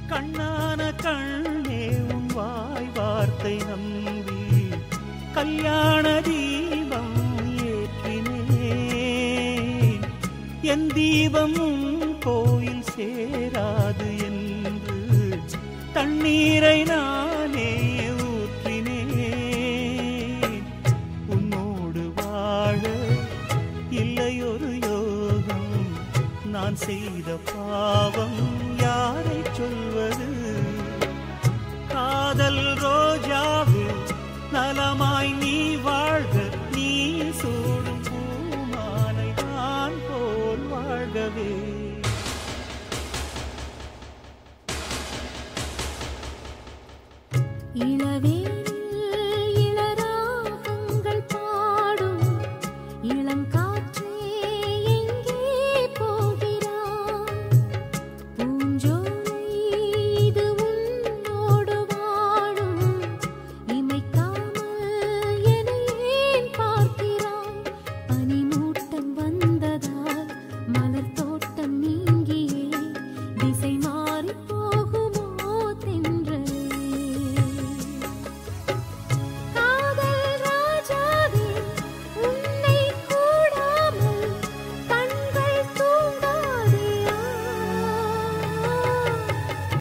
கண்ணான கண்ணே உன் வாய் வார்த்தை நம்பி கல்யாண தீபம் ஏற்றினேன் என் தீபம் உன் கோயில் சேராது என்று தண்ணீரை நானே ஊற்றினேன் உன்னோடு வாழ இல்லையொரு யோகம் நான் செய்த பாவம் யாரை சொல்வது காதல் ரோஜாவில் நலமாய் நீ வாழ்க நீ சூடும் பூமாலை நான் போல் வாழ்கவே இளவேனில்